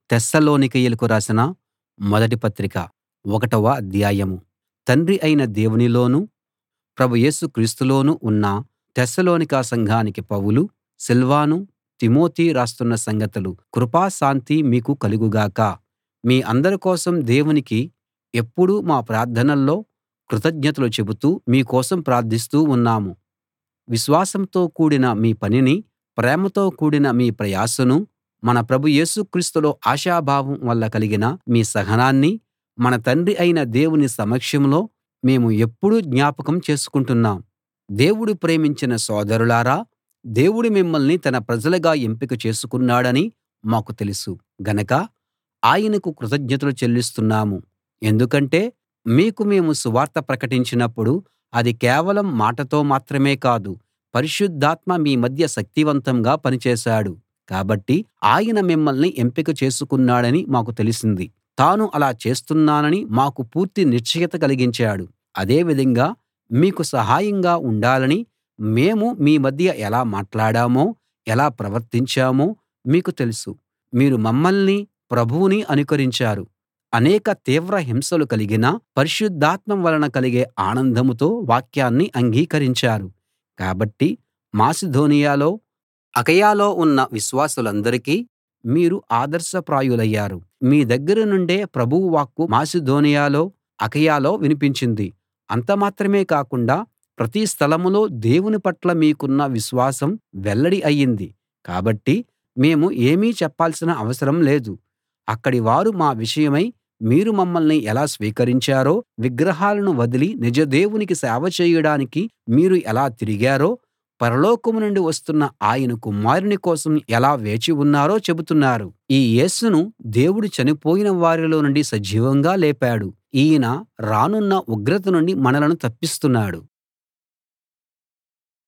తెస్సలోనికయులకు రాసిన మొదటి పత్రిక ఒకటవ అధ్యాయం తండ్రి అయిన దేవునిలోనూ ప్రభు యేసు క్రీస్తులోనూ ఉన్న తెస్సలోనిక సంఘానికి పౌలు సిల్వాను తిమోతి రాస్తున్న సంగతులు కృప శాంతి మీకు కలుగు గాక మీ అందరి కోసం దేవునికి ఎప్పుడూ మా ప్రార్థనల్లో కృతజ్ఞతలు చెబుతూ మీ కోసం ప్రార్థిస్తూ ఉన్నాము విశ్వాసంతో కూడిన మీ పనినీ ప్రేమతో కూడిన మీ ప్రయాసనూ మన ప్రభు యేసు క్రీస్తులో ఆశాభావం వల్ల కలిగిన మీ సహనాన్నీ మన తండ్రి అయిన దేవుని సమక్షంలో మేము ఎప్పుడూ జ్ఞాపకం చేసుకుంటున్నాం దేవుడు ప్రేమించిన సోదరులారా దేవుడు మిమ్మల్ని తన ప్రజలుగా ఎంపిక చేసుకున్నాడని మాకు తెలుసు గనక ఆయనకు కృతజ్ఞతలు చెల్లిస్తున్నాము ఎందుకంటే మీకు మేము సువార్త ప్రకటించినప్పుడు అది కేవలం మాటతో మాత్రమే కాదు పరిశుద్ధాత్మ మీ మధ్య శక్తివంతంగా పనిచేశాడు కాబట్టి ఆయన మిమ్మల్ని ఎంపిక చేసుకున్నాడని మాకు తెలిసింది తాను అలా చేస్తున్నానని మాకు పూర్తి నిశ్చయత కలిగించాడు అదే విధంగా మీకు సహాయంగా ఉండాలని మేము మీ మధ్య ఎలా మాట్లాడామో ఎలా ప్రవర్తించామో మీకు తెలుసు మీరు మమ్మల్ని ప్రభువుని అనుకరించారు అనేక తీవ్ర హింసలు కలిగినా పరిశుద్ధాత్మ వలన కలిగే ఆనందంతో వాక్యాన్ని అంగీకరించారు కాబట్టి మాసిదోనియలో అకయలో ఉన్న విశ్వాసులందరికీ మీరు ఆదర్శప్రాయులయ్యారు మీ దగ్గర నుండే ప్రభువు వాక్కు మాసిదోనియలో అకయలో వినిపించింది అంత మాత్రమే కాకుండా ప్రతి స్థలంలో దేవుని పట్ల మీకున్న విశ్వాసం వెల్లడి అయింది కాబట్టి మేము ఏమీ చెప్పాల్సిన అవసరం లేదు అక్కడి వారు మా విషయమై మీరు మమ్మల్ని ఎలా స్వీకరించారో విగ్రహాలను వదిలి నిజ దేవునికి సేవ చేయడానికి మీరు ఎలా తిరిగారో పరలోకం నుండి వస్తున్న ఆయన కుమారుని కోసం ఎలా వేచి ఉన్నారో చెబుతున్నారు ఈ యేసును దేవుడు చనిపోయిన వారిలో నుండి సజీవంగా లేపాడు ఈయన రానున్న ఉగ్రత నుండి మనలను తప్పిస్తున్నాడు